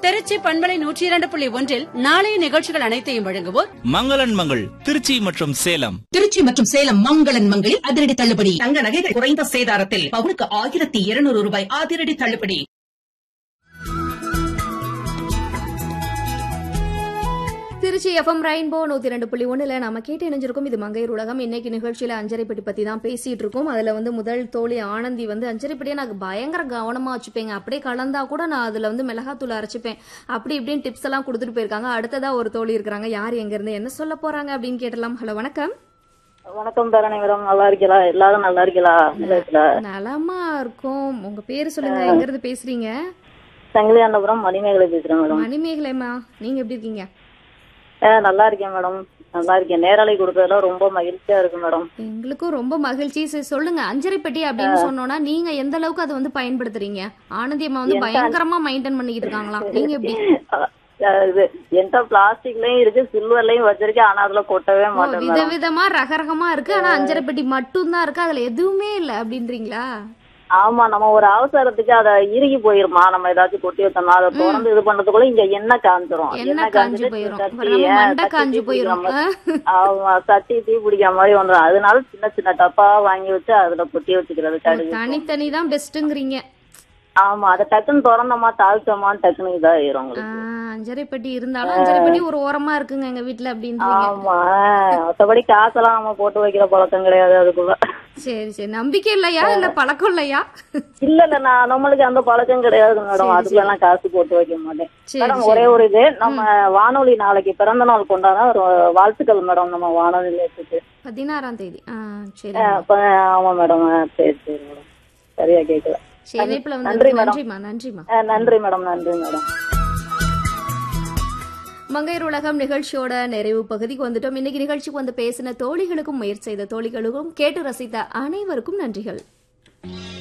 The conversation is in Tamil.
திருச்சி பண்பலை நூற்றி இரண்டு புள்ளி ஒன்றில் நாளைய நிகழ்ச்சிகள் அனைத்தையும் வழங்குவோர் மங்களன் மங்கள் திருச்சி மற்றும் சேலம் திருச்சி மற்றும் சேலம் மங்களன் மங்களில் அதிரடி தள்ளுபடி தங்க நகைகள் குறைந்த சேதாரத்தில் பவுனுக்கு ஆயிரத்தி இருநூறு ரூபாய் அதிரடி தள்ளுபடி திருச்சி எஃப்எம் ரெயின்போ நூத்தி ரெண்டு புள்ளி ஒண்ணுல நம்ம கேட்டு இணைஞ்சிருக்கோம் இது மங்கையர் உலகம் இன்னைக்கு நிகழ்ச்சியில அஞ்சரைப்பட்டி பத்தி தான் பேசிட்டு இருக்கோம் அதுல வந்து முதல் தோழி ஆனந்தி வந்து அஞ்சரைப்பட்டியை நான் பயங்கர கவனமா வச்சுப்பேங்க அப்படியே கலந்தா கூட நான் அதுல வந்து மிளகாத்தூள் அரைச்சிப்பேன் அப்படி இப்படின்னு டிப்ஸ் எல்லாம் கொடுத்துட்டு போயிருக்காங்க அடுத்ததா ஒரு தோழி இருக்கிறாங்க யார் எங்க இருந்து என்ன சொல்ல போறாங்க அப்படின்னு கேட்டலாம் ஹலோ வணக்கம் வணக்கம் தரணி மேடம் நல்லா இருக்கீங்களா எல்லாரும் நல்லா இருக்கீங்களா நல்லா இருக்கீங்களா நலமா இருக்கும் உங்க பேரு சொல்லுங்க எங்க இருந்து பேசுறீங்க சங்கிலியாண்டபுரம் மணிமேகலை பேசுறேன் மேடம் மணிமேகலைமா நீங்க எப்படி இருக்கீங்க ஆ, நல்லா இருக்கேன் மேடம் நல்லா இருக்கேன் நேரலை கொடுக்கறதுல ரொம்ப மகிழ்ச்சியா இருக்கு மேடம் எங்களுக்கும் ரொம்ப மகிழ்ச்சி சரி சொல்லுங்க அஞ்சரைப்பெட்டி அப்படின்னு சொன்னோம்னா நீங்க எந்த அளவுக்கு அதை வந்து பயன்படுத்துறீங்க ஆனந்தி அம்மா வந்து பயங்கரமா மெயின்டைன் பண்ணிக்கிட்டு இருக்காங்களாம் நீங்க எப்படி ஆ, இது எந்த பிளாஸ்டிக்லயும் இருக்கு சில்வர்லயும் வச்சிருக்கேன் ஆனா அதுல கொட்டவே ஓ, மாட்டேன் மேடம் விதவிதமா ரகரகமா இருக்கு ஆனா அஞ்சரைப்பெட்டி மட்டும் தான் இருக்கு அதுல எதுவுமே இல்ல அப்படின்றீங்களா ஆமா நம்ம ஒரு அவசரத்துக்கு அத இறுகி போயிருமா நம்ம ஏதாச்சும் கொட்டி வச்சோம்னா அதை திறந்து இது பண்றதுக்குள்ள இங்க எண்ணெய் காஞ்சிரும் எண்ணெய் காஞ்சு போயிரும் அப்புறம் நம்ம மண்டை காஞ்சு போயிரும் ஆமா சட்டி தீ பிடிக்கிற மாதிரி வந்துடும் அதனால சின்ன சின்ன டப்பா வாங்கி வச்சு அதுல கொட்டி வச்சுக்கிறது கடுகு தனித்தனி தான் பெஸ்ட்டுங்கிறீங்க ஆமா அதை டக்குன்னு திறந்தோமா தாழ்த்தோமா டக்குன்னு இதாயிரும் உங்களுக்கு அஞ்சரைப்பெட்டி இருந்தாலும் அஞ்சரைப்பெட்டி ஒரு ஓரமா இருக்குங்க எங்க வீட்டுல அப்படின்றீங்க ஆமா மத்தபடி காசெல்லாம் நம்ம போட்டு வைக்கிற பழக்கம் கிடையாது அதுக்குள்ள சரி சரி நம்பிக்கை இல்லையா இல்ல பழக்கம் இல்லையா இல்ல இல்ல நான் நம்மளுக்கு அந்த பழக்கம் கிடையாது மேடம் அதுக்குள்ள எல்லாம் காசு போட்டு வைக்க மாட்டேன் சரி மேடம் ஒரே ஒரு இது நம்ம வானொலி நாளைக்கு பிறந்த நாள் கொண்டாட ஒரு வாழ்த்துக்கள் மேடம் நம்ம வானொலி நிலையத்துக்கு பதினாறாம் தேதி ஆ சரி அஹ் அப்ப ஆமா மேடம் அஹ் சரி சரி மேடம் சரியா கேட்கல சரி இணைப்புல வந்து நன்றி மேடம். நன்றிமா நன்றிமா அஹ் நன்றி மேடம் நன்றி மேடம் மங்கையர் உலகம் நிகழ்ச்சியோட நிறைவு பகுதிக்கு வந்துட்டோம் இன்னைக்கு நிகழ்ச்சிக்கு வந்து பேசின தோழிகளுக்கும் முயற்சி செய்த தோழிகளுக்கும் கேட்டு ரசித்த அனைவருக்கும் நன்றிகள்